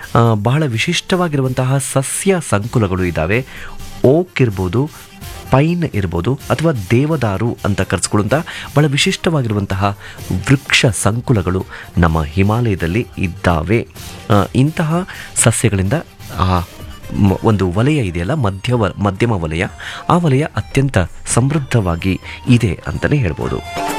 ಆ, ಬಹಳ ವಿಶಿಷ್ಟವಾಗಿರುವಂತಹ ಸಸ್ಯ ಸಂಕುಲಗಳು ಇದ್ದಾವೆ ಓಕ್ ಇರ್ಬೋದು ಪೈನ್ ಇರ್ಬೋದು ಅಥವಾ ದೇವದಾರು ಅಂತ ಕರೆಸ್ಕೊಳ್ಳುವಂಥ ಬಹಳ ವಿಶಿಷ್ಟವಾಗಿರುವಂತಹ ವೃಕ್ಷ ಸಂಕುಲಗಳು ನಮ್ಮ ಹಿಮಾಲಯದಲ್ಲಿ ಇದ್ದಾವೆ ಆ, ಇಂತಹ ಸಸ್ಯಗಳಿಂದ ಆ ಮ- ಒಂದು ವಲಯ ಇದೆಯಲ್ಲ ಮಧ್ಯ ವ- ಮಧ್ಯಮ ವಲಯ ಆ ವಲಯ ಅತ್ಯಂತ ಸಮೃದ್ಧವಾಗಿ ಇದೆ ಅಂತಲೇ ಹೇಳ್ಬೋದು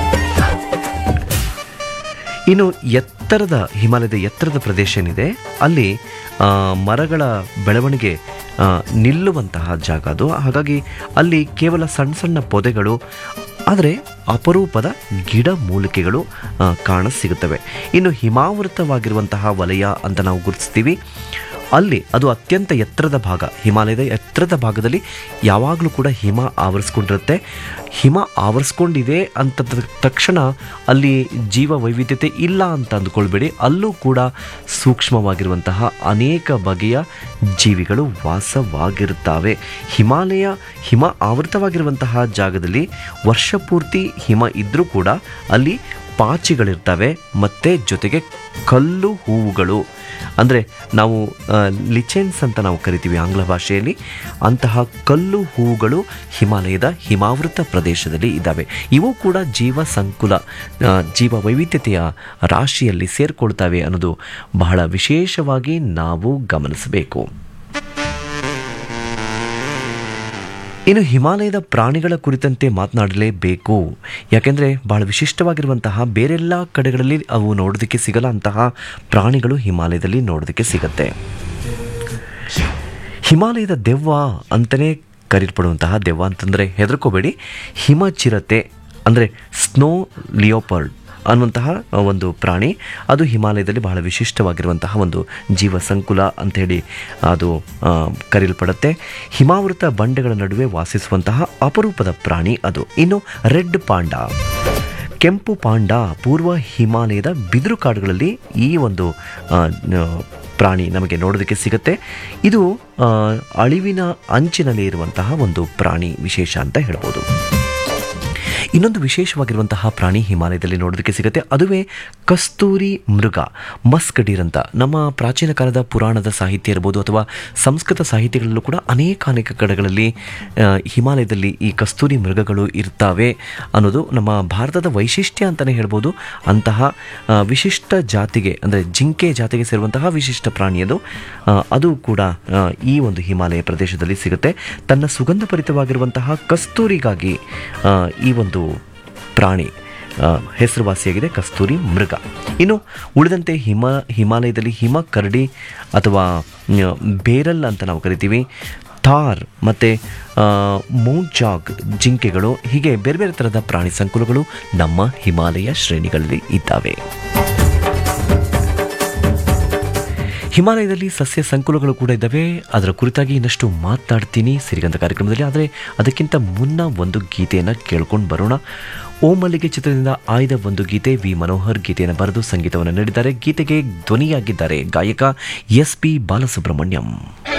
ಇನ್ನು ಎತ್ತರದ ಹಿಮಾಲಯದ ಎತ್ತರದ ಪ್ರದೇಶ ಏನಿದೆ ಅಲ್ಲಿ ಆ, ಮರಗಳ ಬೆಳವಣಿಗೆ ಆ, ನಿಲ್ಲುವಂತಹ ಜಾಗ ಅದು ಹಾಗಾಗಿ ಅಲ್ಲಿ ಕೇವಲ ಸಣ್ಣ ಸಣ್ಣ ಪೊದೆಗಳು ಆದರೆ ಅಪರೂಪದ ಗಿಡ ಮೂಲಿಕೆಗಳು ಆ, ಕಾಣಸಿಗುತ್ತವೆ ಇನ್ನು ಹಿಮಾವೃತವಾಗಿರುವಂತಹ ವಲಯ ಅಂತ ನಾವು ಗುರುತಿಸ್ತೀವಿ ಅಲ್ಲಿ ಅದು ಅತ್ಯಂತ ಎತ್ತರದ ಭಾಗ ಹಿಮಾಲಯದ ಎತ್ತರದ ಭಾಗದಲ್ಲಿ ಯಾವಾಗಲೂ ಕೂಡ ಹಿಮ ಆವರಿಸ್ಕೊಂಡಿರುತ್ತೆ ಹಿಮ ಆವರಿಸ್ಕೊಂಡಿದೆ ಅಂತ ತಕ್ಷಣ ಅಲ್ಲಿ ಜೀವ ವೈವಿಧ್ಯತೆ ಇಲ್ಲ ಅಂತ ಅಂದ್ಕೊಳ್ಬೇಡಿ ಅಲ್ಲೂ ಕೂಡ ಸೂಕ್ಷ್ಮವಾಗಿರುವಂತಹ ಅನೇಕ ಬಗೆಯ ಜೀವಿಗಳು ವಾಸವಾಗಿರುತ್ತವೆ ಹಿಮಾಲಯ ಹಿಮ ಆವೃತವಾಗಿರುವಂತಹ ಜಾಗದಲ್ಲಿ ವರ್ಷಪೂರ್ತಿ ಹಿಮ ಇದ್ದರೂ ಕೂಡ ಅಲ್ಲಿ ಪಾಚಿಗಳಿರ್ತವೆ ಮತ್ತು ಜೊತೆಗೆ ಕಲ್ಲು ಹೂವುಗಳು ಅಂದರೆ ನಾವು ಲಿಚೆನ್ಸ್ ಅಂತ ನಾವು ಕರಿತೀವಿ ಆಂಗ್ಲ ಭಾಷೆಯಲ್ಲಿ ಅಂತಹ ಕಲ್ಲು ಹೂವುಗಳು ಹಿಮಾಲಯದ ಹಿಮಾವೃತ ಪ್ರದೇಶದಲ್ಲಿ ಇದ್ದಾವೆ ಇವು ಕೂಡ ಜೀವ ಸಂಕುಲ ಆ, ಜೀವ ವೈವಿಧ್ಯತೆಯ ರಾಶಿಯಲ್ಲಿ ಸೇರಿಕೊಳ್ತವೆ ಅನ್ನೋದು ಬಹಳ ವಿಶೇಷವಾಗಿ ನಾವು ಗಮನಿಸಬೇಕು ಇನ್ನು ಹಿಮಾಲಯದ ಪ್ರಾಣಿಗಳ ಕುರಿತಂತೆ ಮಾತನಾಡಲೇಬೇಕು ಯಾಕೆಂದರೆ ಬಹಳ ವಿಶಿಷ್ಟವಾಗಿರುವಂತಹ ಬೇರೆಲ್ಲ ಕಡೆಗಳಲ್ಲಿ ಅವು ನೋಡೋದಕ್ಕೆ ಸಿಗಲ್ಲ ಅಂತಹ ಪ್ರಾಣಿಗಳು ಹಿಮಾಲಯದಲ್ಲಿ ನೋಡೋದಕ್ಕೆ ಸಿಗತ್ತೆ ಹಿಮಾಲಯದ ದೆವ್ವ ಅಂತಲೇ ಕರೀಲ್ಪಡುವಂತಹ ದೆವ್ವ ಅಂತಂದರೆ ಹೆದರ್ಕೋಬೇಡಿ ಹಿಮಚಿರತೆ ಅಂದರೆ ಸ್ನೋ ಲಿಯೋಪರ್ಡ್ ಅನ್ನುವಂತಹ ಒಂದು ಪ್ರಾಣಿ ಅದು ಹಿಮಾಲಯದಲ್ಲಿ ಬಹಳ ವಿಶಿಷ್ಟವಾಗಿರುವಂತಹ ಒಂದು ಜೀವ ಸಂಕುಲ ಅಂಥೇಳಿ ಅದು ಆ, ಕರೆಯಲ್ಪಡುತ್ತೆ ಹಿಮಾವೃತ ಬಂಡೆಗಳ ನಡುವೆ ವಾಸಿಸುವಂತಹ ಅಪರೂಪದ ಪ್ರಾಣಿ ಅದು ಇನ್ನು ರೆಡ್ ಪಾಂಡ ಕೆಂಪು ಪಾಂಡ ಪೂರ್ವ ಹಿಮಾಲಯದ ಬಿದಿರು ಕಾಡುಗಳಲ್ಲಿ ಈ ಒಂದು ಆ, ನ- ಪ್ರಾಣಿ ನಮಗೆ ನೋಡೋದಕ್ಕೆ ಸಿಗುತ್ತೆ ಇದು ಆ, ಅಳಿವಿನ ಅಂಚಿನಲ್ಲಿ ಇರುವಂತಹ ಒಂದು ಪ್ರಾಣಿ ವಿಶೇಷ ಅಂತ ಹೇಳ್ಬೋದು ಇನ್ನೊಂದು ವಿಶೇಷವಾಗಿರುವಂತಹ ಪ್ರಾಣಿ ಹಿಮಾಲಯದಲ್ಲಿ ನೋಡೋದಕ್ಕೆ ಸಿಗುತ್ತೆ ಅದುವೇ ಕಸ್ತೂರಿ ಮೃಗ ಮಸ್ಕಡೀರ್ ಅಂತ ನಮ್ಮ ಪ್ರಾಚೀನ ಕಾಲದ ಪುರಾಣದ ಸಾಹಿತ್ಯ ಇರ್ಬೋದು ಅಥವಾ ಸಂಸ್ಕೃತ ಸಾಹಿತ್ಯಗಳಲ್ಲೂ ಕೂಡ ಅನೇಕ ಅನೇಕ ಕಡೆಗಳಲ್ಲಿ ಆ, ಹಿಮಾಲಯದಲ್ಲಿ ಈ ಕಸ್ತೂರಿ ಮೃಗಗಳು ಇರ್ತವೆ ಅನ್ನೋದು ನಮ್ಮ ಭಾರತದ ವೈಶಿಷ್ಟ್ಯ ಅಂತಲೇ ಹೇಳ್ಬೋದು ಅಂತಹ ಆ, ವಿಶಿಷ್ಟ ಜಾತಿಗೆ ಅಂದರೆ ಜಿಂಕೆ ಜಾತಿಗೆ ಸೇರುವಂತಹ ವಿಶಿಷ್ಟ ಪ್ರಾಣಿ ಅದು ಆ, ಅದು ಕೂಡ ಆ, ಈ ಒಂದು ಹಿಮಾಲಯ ಪ್ರದೇಶದಲ್ಲಿ ಸಿಗುತ್ತೆ ತನ್ನ ಸುಗಂಧಭರಿತವಾಗಿರುವಂತಹ ಕಸ್ತೂರಿಗಾಗಿ ಆ, ಈ ಒಂದು ಪ್ರಾಣಿ ಆ, ಹೆಸರುವಾಸಿಯಾಗಿದೆ ಕಸ್ತೂರಿ ಮೃಗ ಇನ್ನು ಉಳಿದಂತೆ ಹಿಮ ಹಿಮಾಲಯದಲ್ಲಿ ಹಿಮ ಕರಡಿ ಅಥವಾ ಮ್, ಬೇರಲ್ ಅಂತ ನಾವು ಕರಿತೀವಿ ಥಾರ್ ಮತ್ತು ಮೌಂಚಾಗ್ ಜಿಂಕೆಗಳು ಹೀಗೆ ಬೇರೆ ಬೇರೆ ಥರದ ಪ್ರಾಣಿ ಸಂಕುಲಗಳು ನಮ್ಮ ಹಿಮಾಲಯ ಶ್ರೇಣಿಗಳಲ್ಲಿ ಇದ್ದಾವೆ ಹಿಮಾಲಯದಲ್ಲಿ ಸಸ್ಯ ಸಂಕುಲಗಳು ಕೂಡ ಇದ್ದಾವೆ ಅದರ ಕುರಿತಾಗಿ ಇನ್ನಷ್ಟು ಮಾತನಾಡ್ತೀನಿ ಸಿರಿಗಂಧ ಕಾರ್ಯಕ್ರಮದಲ್ಲಿ ಆದರೆ ಅದಕ್ಕಿಂತ ಮುನ್ನ ಒಂದು ಗೀತೆಯನ್ನು ಕೇಳ್ಕೊಂಡು ಬರೋಣ ಓ ಮಲ್ಲಿಗೆ ಚಿತ್ರದಿಂದ ಆಯ್ದ ಒಂದು ಗೀತೆ ವಿ ಮನೋಹರ್ ಗೀತೆಯನ್ನು ಬರೆದು ಸಂಗೀತವನ್ನು ನೀಡಿದ್ದಾರೆ ಗೀತೆಗೆ ಧ್ವನಿಯಾಗಿದ್ದಾರೆ ಗಾಯಕ ಎಸ್ ಪಿ ಬಾಲಸುಬ್ರಹ್ಮಣ್ಯಂ